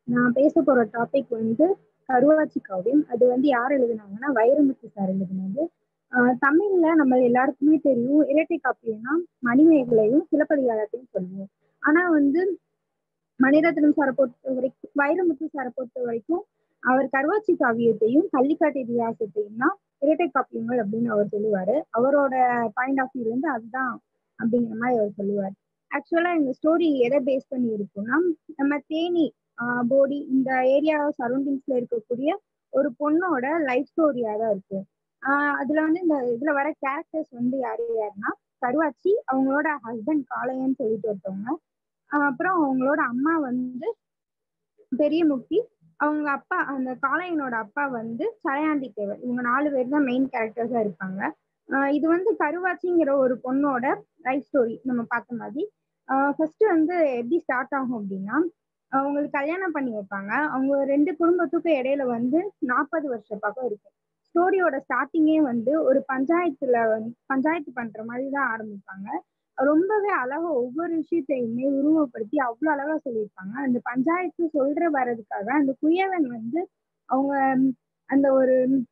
நான் பேச போற டாபிக் வந்து கருவாச்சி காவியம் அது வந்து யார் எழுதுனாங்கன்னா வைரமுத்து சார் எழுதுனது ஆஹ் தமிழ்ல நம்ம எல்லாருக்குமே தெரியும் இரட்டை காப்பியம்னா மணிமேகலையும் சிலப்பதிகாரத்தையும் சொல்லுவோம் ஆனா வந்து மணிரத்னம் சாரை பொறுத்த வரைக்கும் வைரமுத்து சாரை பொறுத்த வரைக்கும் அவர் கருவாச்சி காவியத்தையும் கள்ளிக்காட்டு இதிகாசத்தையும் தான் இரட்டை காப்பியங்கள் அப்படின்னு அவர் சொல்லுவாரு அவரோட பாயிண்ட் ஆஃப் வியூல இருந்து அதுதான் அப்படிங்கிற மாதிரி அவர் சொல்லுவார் ஆக்சுவலா இந்த ஸ்டோரி எதை பேஸ் பண்ணி இருக்கும்னா நம்ம தேனி ஆஹ் போடி இந்த ஏரியா சரௌண்டிங்ஸ்ல இருக்கக்கூடிய ஒரு பொண்ணோட லைஃப் ஸ்டோரியா தான் இருக்கும் ஆஹ் அதுல வந்து இந்த இதுல வர கேரக்டர்ஸ் வந்து யாரு யாருன்னா கருவாச்சி அவங்களோட ஹஸ்பண்ட் காளையன்னு சொல்லிட்டு ஒருத்தவங்க ஆஹ் அப்புறம் அவங்களோட அம்மா வந்து பெரிய முக்கி அவங்க அப்பா அந்த காளையனோட அப்பா வந்து சடையாண்டி தேவர் இவங்க நாலு பேர் தான் மெயின் கேரக்டர்ஸா இருப்பாங்க ஆஹ் இது வந்து கருவாச்சிங்கிற ஒரு பொண்ணோட லைஃப் ஸ்டோரி நம்ம பார்த்த மாதிரி ஃபர்ஸ்ட் வந்து எப்படி ஸ்டார்ட் ஆகும் அப்படின்னா அவங்களுக்கு கல்யாணம் பண்ணி வைப்பாங்க அவங்க ரெண்டு குடும்பத்துக்கும் இடையில வந்து நாற்பது வருஷ பக்கம் இருக்கும் ஸ்டோரியோட ஸ்டார்டிங்கே வந்து ஒரு பஞ்சாயத்துல வந்து பஞ்சாயத்து பண்ற மாதிரி தான் ஆரம்பிப்பாங்க ரொம்பவே அழகா ஒவ்வொரு விஷயத்தையுமே உருவப்படுத்தி அவ்வளவு அழகா சொல்லியிருப்பாங்க அந்த பஞ்சாயத்து சொல்ற வர்றதுக்காக அந்த குயவன் வந்து அவங்க அந்த ஒரு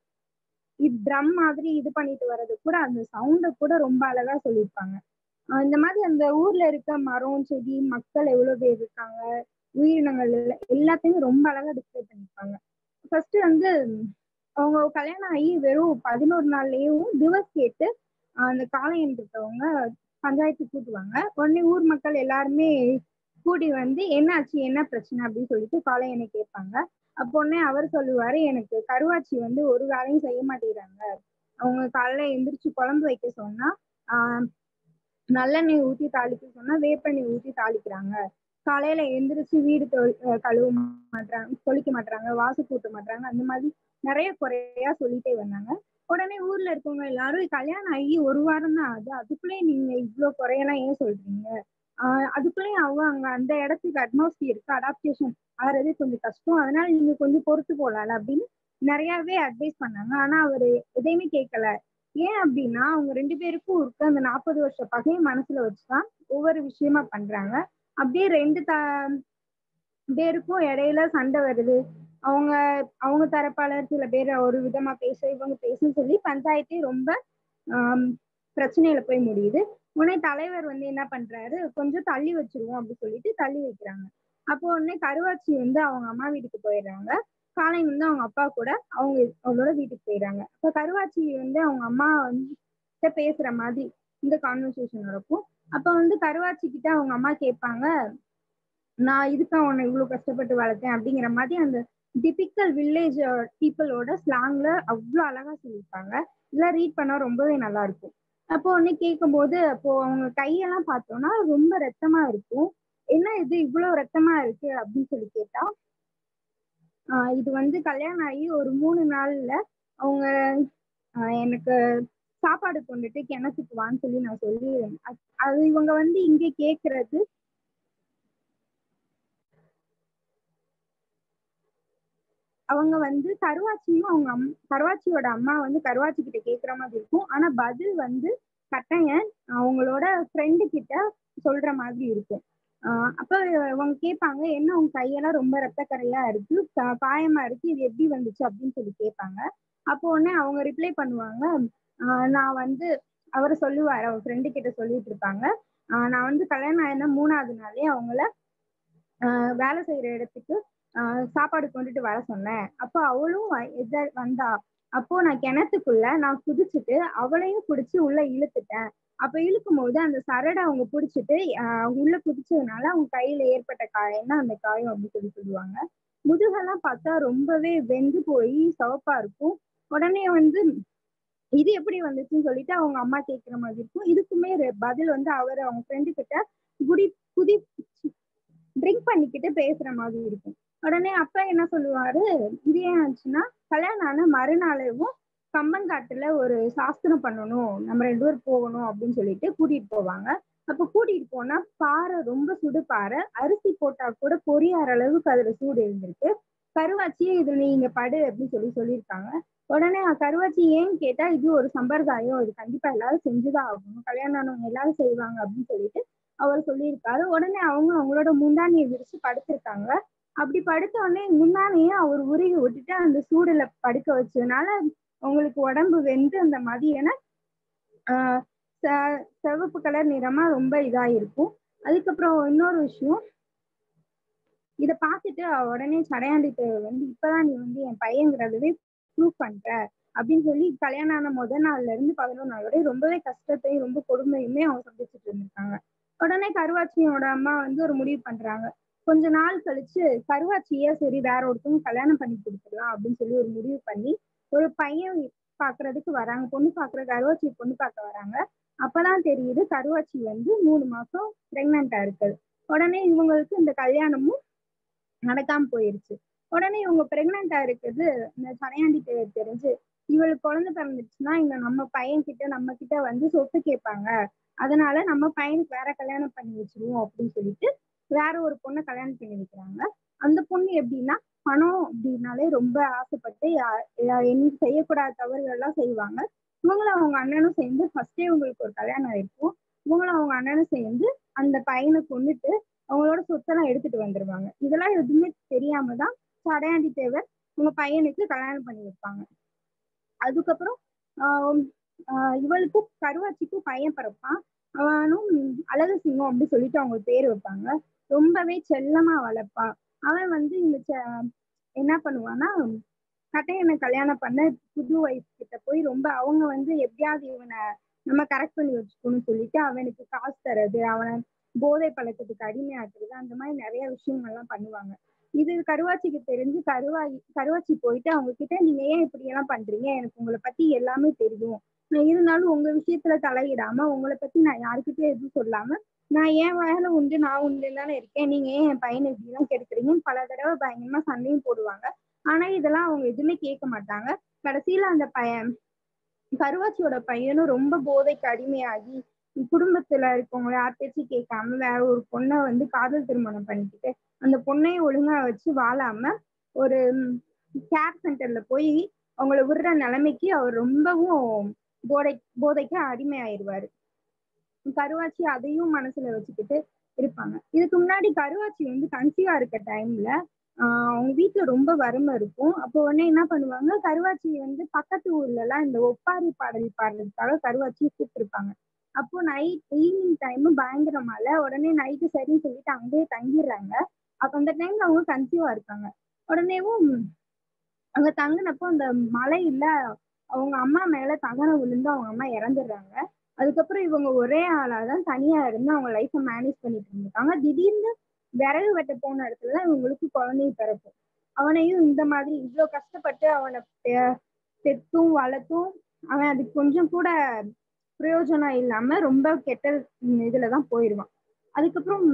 ட்ரம் மாதிரி இது பண்ணிட்டு வர்றது கூட அந்த சவுண்ட கூட ரொம்ப அழகா சொல்லியிருப்பாங்க இந்த மாதிரி அந்த ஊர்ல இருக்க மரம் செடி மக்கள் எவ்வளவு பேர் இருக்காங்க உயிரினங்கள் எல்லாத்தையும் ரொம்ப அழகா டிஸ்கிரைப் பண்ணிருப்பாங்க ஃபர்ஸ்ட் வந்து அவங்க கல்யாணம் ஆகி வெறும் பதினோரு நாள்லயும் டிவர்ஸ் கேட்டு அந்த காளையன் இருக்கவங்க பஞ்சாயத்து கூட்டுவாங்க உடனே ஊர் மக்கள் எல்லாருமே கூடி வந்து என்னாச்சு என்ன பிரச்சனை அப்படின்னு சொல்லிட்டு காளையனை கேட்பாங்க அப்போ உடனே அவர் சொல்லுவாரு எனக்கு கருவாச்சி வந்து ஒரு வேலையும் செய்ய மாட்டேங்கிறாங்க அவங்க காலையில எந்திரிச்சு குழம்பு வைக்க சொன்னா ஆஹ் நல்லெண்ணெய் ஊத்தி தாளிக்க சொன்னா வேப்பெண்ணெய் ஊத்தி தாளிக்கிறாங்க காலையில எந்திரிச்சு வீடு கழுவ மாட்டாங்க தொளிக்க மாட்டாங்க வாசு கூட்ட மாட்டாங்க அந்த மாதிரி நிறைய குறையா சொல்லிட்டே வந்தாங்க உடனே ஊர்ல இருக்கவங்க எல்லாரும் கல்யாணம் ஆகி ஒரு வாரம் தான் ஆகுது அதுக்குள்ளே நீங்க இவ்வளவு குறையெல்லாம் ஏன் சொல்றீங்க ஆஹ் அதுக்குள்ளேயும் அவங்க அங்க அந்த இடத்துக்கு அட்மாஸ்பியருக்கு அடாப்டேஷன் ஆறது கொஞ்சம் கஷ்டம் அதனால நீங்க கொஞ்சம் பொறுத்து போலாம்ல அப்படின்னு நிறையவே அட்வைஸ் பண்ணாங்க ஆனா அவரு எதையுமே கேட்கல ஏன் அப்படின்னா அவங்க ரெண்டு பேருக்கும் இருக்க அந்த நாற்பது வருஷ பகையை மனசுல வச்சுதான் ஒவ்வொரு விஷயமா பண்றாங்க அப்படியே ரெண்டு த பேருக்கும் இடையில சண்டை வருது அவங்க அவங்க தரப்பாளர் சில பேர் ஒரு விதமா பேச இவங்க பேசுன்னு சொல்லி பஞ்சாயத்தே ரொம்ப ஆஹ் பிரச்சனையில போய் முடியுது உடனே தலைவர் வந்து என்ன பண்றாரு கொஞ்சம் தள்ளி வச்சிருவோம் அப்படி சொல்லிட்டு தள்ளி வைக்கிறாங்க அப்போ உடனே கருவாச்சி வந்து அவங்க அம்மா வீட்டுக்கு போயிடுறாங்க காலை வந்து அவங்க அப்பா கூட அவங்க அவங்களோட வீட்டுக்கு போயிடுறாங்க அப்போ கருவாச்சி வந்து அவங்க அம்மா வந்து பேசுற மாதிரி இந்த கான்வர்சேஷன் நடக்கும் அப்ப வந்து கருவாச்சி கிட்ட அவங்க அம்மா கேட்பாங்க நான் இதுக்கா உன்னை இவ்வளவு கஷ்டப்பட்டு வளர்த்தேன் அப்படிங்கிற மாதிரி அந்த டிபிக்கல் வில்லேஜ் பீப்புளோட ஸ்லாங்ல அவ்வளோ அழகா சொல்லியிருப்பாங்க இதெல்லாம் ரீட் பண்ணா ரொம்பவே நல்லா இருக்கும் அப்போ ஒன்னு கேட்கும் போது அப்போ அவங்க கையெல்லாம் பார்த்தோம்னா ரொம்ப ரத்தமா இருக்கும் என்ன இது இவ்வளவு ரத்தமா இருக்கு அப்படின்னு சொல்லி கேட்டா ஆஹ் இது வந்து கல்யாணம் ஆகி ஒரு மூணு நாள்ல அவங்க எனக்கு சாப்பாடு கொண்டுட்டு கிணத்துக்கு வான்னு சொல்லி நான் சொல்லி அது இவங்க வந்து இங்க கேக்குறது அவங்க வந்து கருவாச்சியும் அவங்க அம் கருவாச்சியோட அம்மா வந்து கருவாச்சி கிட்ட கேக்குற மாதிரி இருக்கும் ஆனா பதில் வந்து கட்டையன் அவங்களோட ஃப்ரெண்டு கிட்ட சொல்ற மாதிரி இருக்கும் ஆஹ் அப்ப அவங்க கேட்பாங்க என்ன உங்க கையெல்லாம் ரொம்ப ரத்தக்கரையா இருக்கு காயமா இருக்கு இது எப்படி வந்துச்சு அப்படின்னு சொல்லி கேட்பாங்க அப்போ உடனே அவங்க ரிப்ளை பண்ணுவாங்க ஆஹ் நான் வந்து அவர் சொல்லுவாரு அவர் ஃப்ரெண்டு கிட்ட சொல்லிட்டு இருப்பாங்க ஆஹ் நான் வந்து கல்யாணம் ஆயிருந்த மூணாவது நாளே அவங்கள ஆஹ் வேலை செய்யற இடத்துக்கு ஆஹ் சாப்பாடு கொண்டுட்டு வர சொன்னேன் அப்போ அவளும் எத வந்தா அப்போ நான் கிணத்துக்குள்ள நான் குதிச்சுட்டு அவளையும் பிடிச்சி உள்ள இழுத்துட்டேன் அப்ப இழுக்கும் போது அந்த சரடை அவங்க பிடிச்சிட்டு ஆஹ் உள்ள குதிச்சதுனால அவங்க கையில ஏற்பட்ட காயம் தான் அந்த காயம் அப்படின்னு சொல்லி சொல்லுவாங்க முதுகெல்லாம் பார்த்தா ரொம்பவே வெந்து போய் சிவப்பா இருக்கும் உடனே வந்து இது எப்படி வந்துச்சுன்னு சொல்லிட்டு அவங்க அம்மா கேட்கிற மாதிரி இருக்கும் இதுக்குமே பதில் வந்து அவர் அவங்க ஃப்ரெண்டு கிட்ட குடி குதி ட்ரிங்க் பண்ணிக்கிட்டு பேசுற மாதிரி இருக்கும் உடனே அப்பா என்ன சொல்லுவாரு இது ஏன் ஆச்சுன்னா கல்யாணம் ஆன மறுநாளவும் கம்பங்காட்டுல ஒரு சாஸ்திரம் பண்ணணும் நம்ம ரெண்டு பேரும் போகணும் அப்படின்னு சொல்லிட்டு கூட்டிட்டு போவாங்க அப்ப கூட்டிட்டு போனா பாறை ரொம்ப சுடு பாறை அரிசி போட்டா கூட பொரியாற அளவுக்கு அதுல சூடு இருந்திருக்கு கருவாச்சியே இது நீங்க படு அப்படின்னு சொல்லி சொல்லியிருக்காங்க உடனே கருவாச்சி ஏன்னு கேட்டா இது ஒரு சம்பிரதாயம் இது கண்டிப்பா எல்லாரும் செஞ்சுதான் ஆகணும் கல்யாணம் ஆனவங்க எல்லாரும் செய்வாங்க அப்படின்னு சொல்லிட்டு அவர் சொல்லியிருக்காரு உடனே அவங்க அவங்களோட முந்தானியை விரிச்சு படுத்திருக்காங்க அப்படி படுத்த உடனே முன்னாலேயே அவர் உருகி விட்டுட்டு அந்த சூடுல படுக்க வச்சதுனால உங்களுக்கு உடம்பு வெந்து அந்த மதியன ஆஹ் செ- சிவப்பு கலர் நிறமா ரொம்ப இதா இருக்கும் அதுக்கப்புறம் இன்னொரு விஷயம் இத பார்த்துட்டு அவ உடனே சடையாண்டிட்டு வந்து இப்பதான் நீ வந்து என் பையங்கிறதவே ப்ரூவ் பண்ற அப்படின்னு சொல்லி கல்யாணம் ஆன முத நாள்ல இருந்து பதினொரு நாள் வரை ரொம்பவே கஷ்டத்தையும் ரொம்ப கொடுமையுமே அவங்க சந்திச்சுட்டு இருந்திருக்காங்க உடனே கருவாச்சியோட அம்மா வந்து ஒரு முடிவு பண்றாங்க கொஞ்ச நாள் கழிச்சு கருவாச்சியே சரி வேற ஒருத்தவங்க கல்யாணம் பண்ணி கொடுத்துடலாம் அப்படின்னு சொல்லி ஒரு முடிவு பண்ணி ஒரு பையன் பாக்குறதுக்கு வராங்க பொண்ணு பாக்குற கருவாச்சி பொண்ணு பார்க்க வராங்க அப்பதான் தெரியுது கருவாச்சி வந்து மூணு மாசம் பிரெக்னண்டா இருக்குது உடனே இவங்களுக்கு இந்த கல்யாணமும் நடக்காம போயிருச்சு உடனே இவங்க பிரெக்னண்டா இருக்குது இந்த சனையாண்டிக்கு தெரிஞ்சு இவளுக்கு குழந்தை பிறந்துச்சுன்னா இங்க நம்ம பையன் கிட்ட நம்ம கிட்ட வந்து சொத்து கேட்பாங்க அதனால நம்ம பையனுக்கு வேற கல்யாணம் பண்ணி வச்சிருவோம் அப்படின்னு சொல்லிட்டு வேற ஒரு பொண்ணை கல்யாணம் பண்ணி வைக்கிறாங்க அந்த பொண்ணு எப்படின்னா பணம் அப்படின்னாலே ரொம்ப ஆசைப்பட்டு யா- யா- என்ன செய்யக்கூடாத தவறுகள் எல்லாம் செய்வாங்க இவங்களும் அவங்க அண்ணனும் சேர்ந்து ஃபர்ஸ்டே இவங்களுக்கு ஒரு கல்யாணம் ஆயிருக்கும் இவங்களும் அவங்க அண்ணனும் சேர்ந்து அந்த பையனை கொண்டுட்டு அவங்களோட சொத்தெல்லாம் எடுத்துட்டு வந்துருவாங்க இதெல்லாம் எதுவுமே தெரியாம தான் சடையாண்டி தேவர் உங்க பையனுக்கு கல்யாணம் பண்ணி வைப்பாங்க அதுக்கப்புறம் ஆஹ் ஆஹ் இவளுக்கும் கருவாச்சிக்கும் பையன் பிறப்பான் அவனும் அழகு சிங்கம் அப்படின்னு சொல்லிட்டு அவங்க பேர் வைப்பாங்க ரொம்பவே செல்லமா வளர்ப்பான் அவன் வந்து இந்த செ- என்ன பண்ணுவான்னா கட்டையனை கல்யாணம் பண்ண புது ஒய்ஃப் கிட்ட போய் ரொம்ப அவங்க வந்து எப்படியாவது இவனை நம்ம கரெக்ட் பண்ணி வச்சுக்கணும்னு சொல்லிட்டு அவனுக்கு காசு தர்றது அவனை போதை பழக்கத்துக்கு அடிமையாக்குறது அந்த மாதிரி நிறைய விஷயங்கள்லாம் பண்ணுவாங்க இது கருவாச்சிக்கு தெரிஞ்சு கருவாய் கருவாச்சி போயிட்டு அவங்க கிட்ட நீங்க ஏன் இப்படி எல்லாம் பண்றீங்க எனக்கு உங்களை பத்தி எல்லாமே தெரியும் நான் இருந்தாலும் உங்க விஷயத்துல தலையிடாம உங்களை பத்தி நான் யாருக்கிட்டயும் எதுவும் சொல்லாம நான் என் வேலை உண்டு நான் உண்டு தானே இருக்கேன் நீங்க ஏன் என் பையனை இப்படி எல்லாம் கெடுக்குறீங்கன்னு பல தடவை பயங்கரமா சண்டையும் போடுவாங்க ஆனா இதெல்லாம் அவங்க எதுவுமே கேட்க மாட்டாங்க கடைசியில அந்த பையன் கருவாச்சியோட பையனும் ரொம்ப போதைக்கு அடிமையாகி குடும்பத்துல இருக்கவங்கள யார் பேச்சும் கேட்காம வேற ஒரு பொண்ணை வந்து காதல் திருமணம் பண்ணிக்கிட்டு அந்த பொண்ணையும் ஒழுங்கா வச்சு வாழாம ஒரு கேர் சென்டர்ல போய் அவங்கள விடுற நிலைமைக்கு அவர் ரொம்பவும் போதை போதைக்கு அடிமை ஆயிடுவாரு கருவாச்சி அதையும் மனசுல வச்சுக்கிட்டு இருப்பாங்க இதுக்கு முன்னாடி கருவாச்சி வந்து கன்சீவா இருக்க டைம்ல ஆஹ் அவங்க வீட்டுல ரொம்ப வறுமை இருக்கும் அப்போ உடனே என்ன பண்ணுவாங்க கருவாச்சி வந்து பக்கத்து ஊர்ல எல்லாம் இந்த ஒப்பாரி பாடல் பாடுறதுக்காக கருவாச்சியை கூப்பிட்டுருப்பாங்க அப்போ நைட் ஈவினிங் டைம் பயங்கர மழை உடனே நைட்டு சரின்னு சொல்லிட்டு அங்கேயே தங்கிடுறாங்க அப்ப அந்த டைம்ல அவங்க கன்சீவா இருக்காங்க உடனேவும் அங்க தங்கினப்போ அந்த மழையில அவங்க அம்மா மேல தகனம் விழுந்து அவங்க அம்மா இறந்துடுறாங்க அதுக்கப்புறம் இவங்க ஒரே ஆளாதான் தனியா இருந்து அவங்க லைஃப்பை மேனேஜ் பண்ணிட்டு இருந்திருக்காங்க திடீர்னு விறகு வெட்ட போன இடத்துலதான் இவங்களுக்கு குழந்தையும் பிறக்கும் அவனையும் இந்த மாதிரி இவ்வளவு கஷ்டப்பட்டு அவனை பெ- பெத்தும் வளர்த்தும் அவன் அதுக்கு கொஞ்சம் கூட பிரயோஜனம் இல்லாம ரொம்ப கெட்ட இதுலதான் போயிடுவான் அதுக்கப்புறம்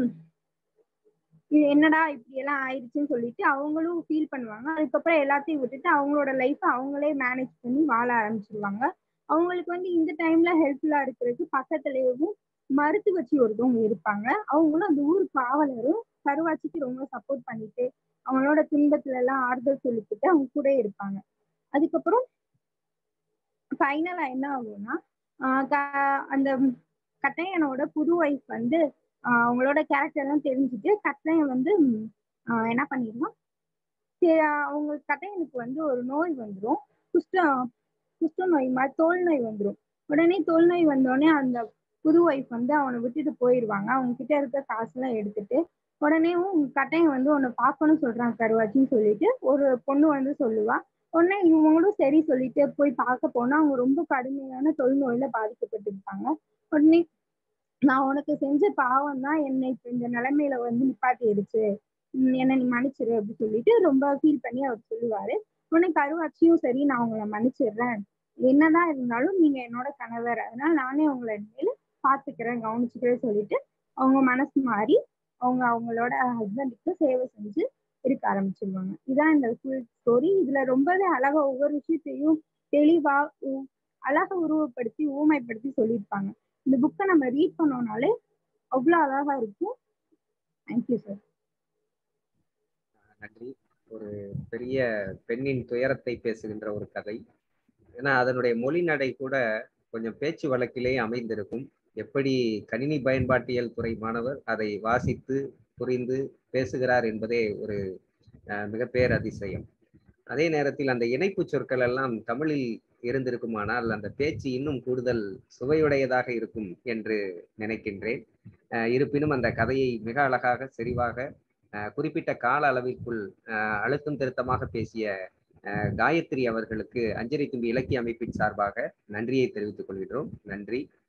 இது என்னடா இப்படி எல்லாம் ஆயிடுச்சுன்னு சொல்லிட்டு அவங்களும் ஃபீல் பண்ணுவாங்க அதுக்கப்புறம் எல்லாத்தையும் விட்டுட்டு அவங்களோட லைஃப் அவங்களே மேனேஜ் பண்ணி வாழ ஆரம்பிச்சிருவாங்க அவங்களுக்கு வந்து இந்த டைம்ல ஹெல்ப்ஃபுல்லா இருக்கிறதுக்கு பக்கத்துலயும் மருத்துவச்சி ஒருத்தவங்க இருப்பாங்க அவங்களும் அந்த ஊர் காவலரும் கருவாச்சிக்கு ரொம்ப சப்போர்ட் பண்ணிட்டு அவங்களோட துன்பத்துல எல்லாம் ஆறுதல் சொல்லிக்கிட்டு அவங்க கூட இருப்பாங்க அதுக்கப்புறம் ஃபைனலா என்ன ஆகும்னா ஆஹ் க- அந்த கட்டையனோட புது ஒய்ஃப் வந்து ஆஹ் அவங்களோட கேரக்டர் எல்லாம் தெரிஞ்சுட்டு கட்டையன் வந்து ம், ஆஹ் என்ன பண்ணிடுவான் சரி, அவங்க கட்டையனுக்கு வந்து ஒரு நோய் வந்துடும் குஷ்ட குஷ்ட நோய் மாதிரி தோல் நோய் வந்துடும் உடனே தோல் நோய் வந்தோடனே அந்த புது ஒய்ஃப் வந்து அவனை விட்டுட்டு போயிடுவாங்க அவங்க கிட்ட இருக்க காசெல்லாம் எடுத்துட்டு உடனேவும் கட்டையன் வந்து உன்னை பார்க்கணும் சொல்றான் கருவாச்சின்னு சொல்லிட்டு ஒரு பொண்ணு வந்து சொல்லுவா உடனே இவங்களும் சரி சொல்லிட்டு போய் பார்க்க போனா அவங்க ரொம்ப கடுமையான தொழுநோயில பாதிக்கப்பட்டிருப்பாங்க உடனே நான் உனக்கு செஞ்ச பாவம் தான் என்னை இப்ப இந்த நிலைமையில வந்து நிப்பாட்டிடுச்சு உம் என்னை நீ மன்னிச்சிரு அப்படி சொல்லிட்டு ரொம்ப ஃபீல் பண்ணி அவர் சொல்லுவாரு உடனே கருவாச்சியும் சரி நான் உங்களை மன்னிச்சிடுறேன் என்னதான் இருந்தாலும் நீங்க என்னோட கணவர் அதனால நானே உங்களை இனிமேல் பாத்துக்கிறேன் கவனிச்சுக்கிறேன் சொல்லிட்டு அவங்க மனசு மாறி அவங்க அவங்களோட ஹஸ்பண்டுக்கு சேவை செஞ்சு இருக்க ஆரம்பிச்சிருவாங்க இதான் இந்த ஃபுல் ஸ்டோரி இதுல ரொம்பவே அழகா ஒவ்வொரு விஷயத்தையும் தெளிவா உ- அழகா உருவப்படுத்தி ஊமைப்படுத்தி சொல்லியிருப்பாங்க இந்த புக்கை நம்ம ரீட் பண்ணோம்னாலே அவ்வளோ அழகா இருக்கும் தேங்க்யூ சார் நன்றி ஒரு பெரிய பெண்ணின் துயரத்தை பேசுகின்ற ஒரு கதை ஏன்னா அதனுடைய மொழி நடை கூட கொஞ்சம் பேச்சு வழக்கிலேயே அமைந்திருக்கும் எப்படி கணினி பயன்பாட்டியல் துறை மாணவர் அதை வாசித்து புரிந்து பேசுகிறார் என்பதே ஒரு அஹ், மிக பேரதிசயம் அதே நேரத்தில் அந்த இணைப்பு சொற்கள் எல்லாம் தமிழில் இருந்திருக்குமானால் அந்த பேச்சு இன்னும் கூடுதல் சுவையுடையதாக இருக்கும் என்று நினைக்கின்றேன் அஹ், இருப்பினும் அந்த கதையை மிக அழகாக செறிவாக அஹ், குறிப்பிட்ட கால அளவிற்குள் அஹ், அழுத்தம் திருத்தமாக பேசிய அஹ், காயத்ரி அவர்களுக்கு அஞ்சரி தும்பி இலக்கிய அமைப்பின் சார்பாக நன்றியை தெரிவித்துக் கொள்கிறோம் நன்றி